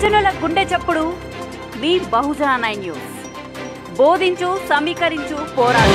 బహుజనుల గుండె చప్పుడు మీ బహుజన నైన్ న్యూస్ బోధించు సమీకరించు పోరాడు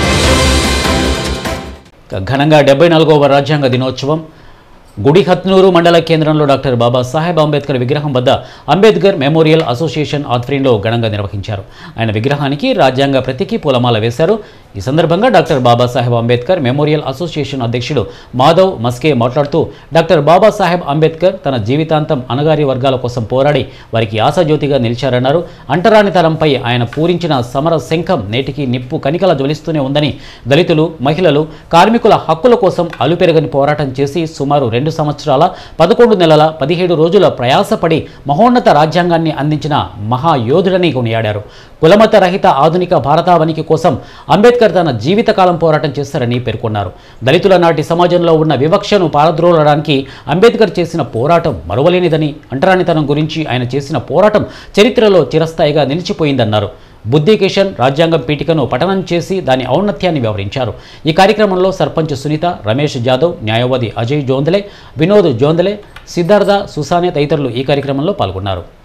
ఘనంగా డెబ్బై నాలుగవ రాజ్యాంగ దినోత్సవం గుడిహత్నూరు మండల కేంద్రంలో డాక్టర్ బాబాసాహెబ్ అంబేద్కర్ విగ్రహం వద్ద అంబేద్కర్ మెమోరియల్ అసోసియేషన్ ఆధ్వర్యంలో ఘనంగా నిర్వహించారు ఆయన విగ్రహానికి రాజ్యాంగ ప్రతికి పూలమాల వేశారు ఈ సందర్భంగా doctor Babasaheb Ambedkar memorial association అధ్యక్షుడు మాధవ్ మస్కే మాట్లాడుతూ డాక్టర్ బాబాసాహెబ్ అంబేద్కర్ తన జీవితాంతం అణగారి వర్గాల కోసం పోరాడి వారికి ఆశాజ్యోతిగా నిలిచారన్నారు అంటరానితనంపై ఆయన పూరించిన సమర శంఖం నేటికి నిప్పు కనికల జ్వలిస్తూనే ఉందని దళితులు మహిళలు కార్మికుల హక్కుల కోసం అలుపెరగని పోరాటం చేసి సుమారు రెండు సంవత్సరాల పదకొండు నెలల పదిహేడు రోజుల ప్రయాసపడి మహోన్నత రాజ్యాంగాన్ని అందించిన మహాయోధుడని కొనియాడారు కులమత రహిత ఆధునిక భారతావనికి కోసం అంబేద్కర్ తన జీవితకాలం పోరాటం చేశారని పేర్కొన్నారు దళితుల నాటి సమాజంలో ఉన్న వివక్షను పారద్రోలడానికి అంబేద్కర్ చేసిన పోరాటం మరువలేనిదని అంటరానితనం గురించి ఆయన చేసిన పోరాటం చరిత్రలో చిరస్థాయిగా నిలిచిపోయిందన్నారు బుద్ధి కిషన్ రాజ్యాంగం పీఠికను పఠనం చేసి దాని ఔన్నత్యాన్ని వివరించారు ఈ కార్యక్రమంలో సర్పంచ్ సునీత రమేష్ జాదవ్ న్యాయవాది అజయ్ జోందలే వినోద్ జోందలే సిద్ధార్థ సుసానే తదితరులు ఈ కార్యక్రమంలో పాల్గొన్నారు